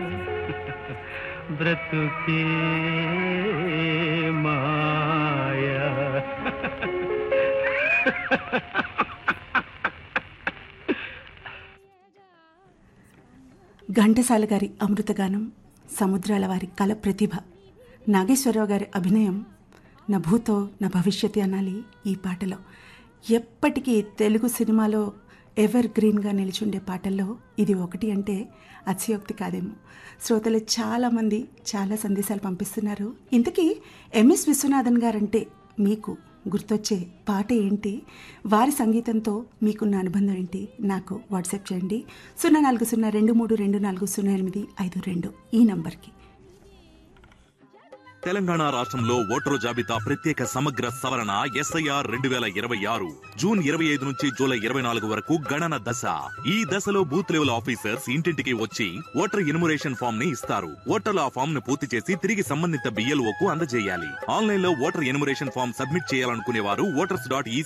బ్రతుకే మాయా ఘంటసాల గారి అమృతగానం సముద్రాల వారి కళ ప్రతిభ నాగేశ్వరరావు గారి అభినయం నా భూతో నా భవిష్యత్తు అనాలి ఈ పాటలో ఎప్పటికీ తెలుగు సినిమాలో ఎవర్ గ్రీన్గా నిలిచుండే పాటల్లో ఇది ఒకటి అంటే అతిశయోక్తి కాదేమో శ్రోతలు చాలామంది చాలా సందేశాలు పంపిస్తున్నారు ఇంతకీ ఎంఎస్ విశ్వనాథన్ గారంటే మీకు గుర్తొచ్చే పాట ఏంటి వారి సంగీతంతో మీకున్న అనుబంధం ఏంటి నాకు వాట్సాప్ చేయండి సున్నా నాలుగు సున్నా రెండు మూడు రెండు నాలుగు సున్నా ఎనిమిది ఐదు రెండు ఈ నంబర్కి తెలంగాణ రాష్ట్రంలో ఓటరు జాబితా ప్రత్యేక సమగ్ర సవరణ ఎస్ఐఆర్ రెండు వేల ఇరవై ఆరు జూన్ ఇరవై ఐదు నుంచి జూలై ఇరవై నాలుగు వరకు గణన దశ ఈ దశలో బూత్ లెవెల్ ఆఫీసర్స్ ఇంటింటికి వచ్చి ఓటర్ ఎన్యుమరేషన్ ఫామ్ ని ఇస్తారు ఓటర్లు ఆ ఫామ్ ను పూర్తి చేసి తిరిగి సంబంధిత బిఎల్ఓ కు అందజేయాలి ఆన్లైన్ లో ఓటర్ ఎన్యుమరేషన్ ఫామ్ సబ్మిట్ చేయాలనుకునే వారు ఓటర్స్ డాట్